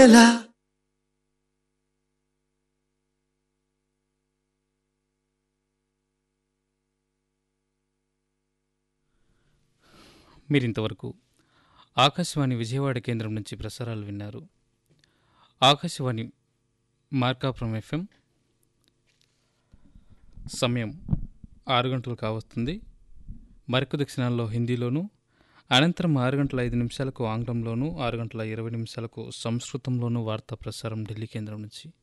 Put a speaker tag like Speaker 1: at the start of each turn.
Speaker 1: వేళ
Speaker 2: మీరింతవరకు ఆకాశవాణి విజయవాడ కేంద్రం నుంచి ప్రసారాలు విన్నారు ఆకాశవాణి మార్కాపురం ఎఫ్ఎం సమయం ఆరు గంటలు కావస్తుంది మరికొద్ది క్షణాల్లో హిందీలోను అనంతరం ఆరు గంటల ఐదు నిమిషాలకు ఆంగ్లంలోను ఆరు గంటల ఇరవై నిమిషాలకు సంస్కృతంలోను వార్తా ప్రసారం ఢిల్లీ కేంద్రం నుంచి